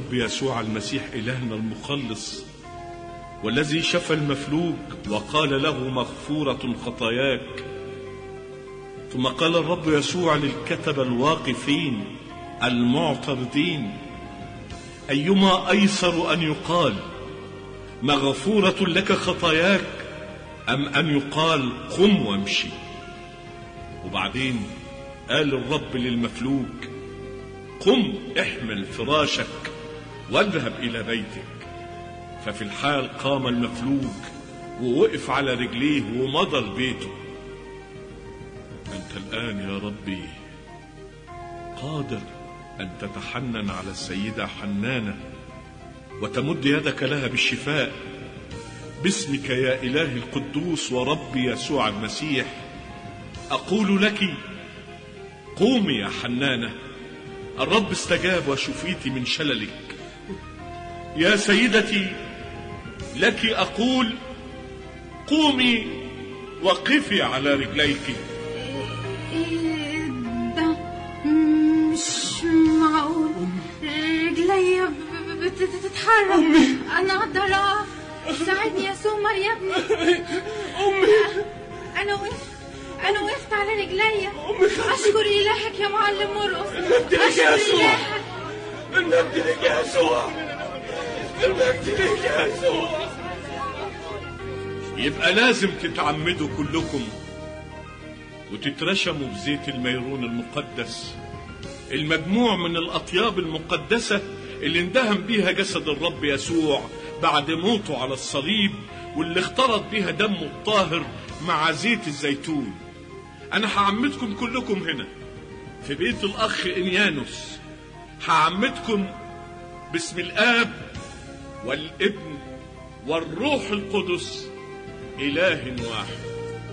الرب يسوع المسيح إلهنا المخلص والذي شفى المفلوج وقال له مغفورة خطاياك ثم قال الرب يسوع للكتبة الواقفين المعترضين أيما أيسر أن يقال مغفورة لك خطاياك أم أن يقال قم وامشي وبعدين قال الرب للمفلوج قم احمل فراشك واذهب إلى بيتك ففي الحال قام المفلوج ووقف على رجليه ومضى لبيته أنت الآن يا ربي قادر أن تتحنن على السيدة حنانة وتمد يدك لها بالشفاء باسمك يا إله القدوس وربي يسوع المسيح أقول لك قومي يا حنانة الرب استجاب وشفيت من شللك يا سيدتي لك أقول قومي وقفي على رجليك إيه ده مش معقول رجليا ب- ب- بتتحرك أمي أنا أقدر أقف ساعدني يا سمر يا ابني أمي أنا وقفت أنا وقفت على رجليا أشكر إلهك يا معلم مرقص أشكر إلهك المجد لك يا يسوع المجد لك يا يسوع يبقى لازم تتعمدوا كلكم وتترشموا بزيت الميرون المقدس المجموع من الأطياب المقدسة اللي اندهن بيها جسد الرب يسوع بعد موته على الصليب واللي اختلط بيها دمه الطاهر مع زيت الزيتون أنا هعمدكم كلكم هنا في بيت الأخ إنيانوس هعمدكم باسم الآب والابن والروح القدس إله واحد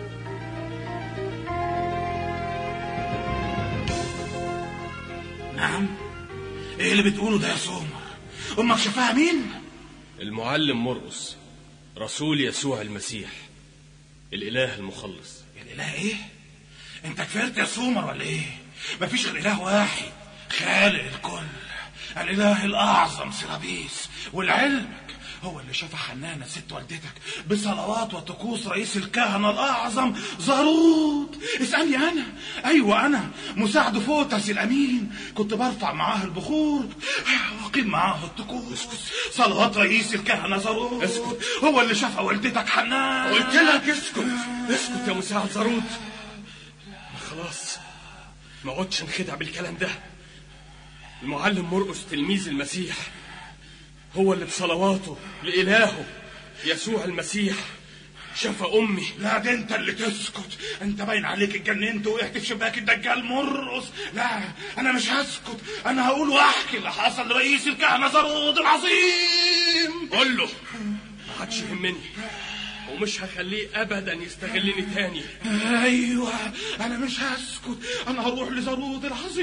نعم ايه اللي بتقوله ده يا سومر امك شافها مين المعلم مرقس رسول يسوع المسيح الإله المخلص الاله ايه انت كفرت يا سومر ولا ايه مفيش غير اله واحد خالق الكل الاله الاعظم سيرابيس ولعلمك هو اللي شاف حنانة ست والدتك بصلوات وطقوس رئيس الكهنة الأعظم زاروت اسألني أنا أيوة أنا مساعد فوتس الأمين كنت برفع معاه البخور وأقيم معاه الطقوس صلوات رئيس الكهنة زاروت اسكت هو اللي شاف والدتك حنان قلت لك اسكت اسكت يا مساعد زاروت خلاص ما عدتش نخدع بالكلام ده المعلم مرقس تلميذ المسيح هو اللي بصلواته لإلهه يسوع المسيح شفى أمي لا ده انت اللي تسكت انت باين عليك اتجننت وقعت في شباك الدجال مرقص لا انا مش هسكت انا هقول واحكي اللي حصل لرئيس الكهنه زرود العظيم قول له ما عادش يهمني ومش هخليه أبدا يستغلني تاني ايوه انا مش هسكت انا هروح لزرود العظيم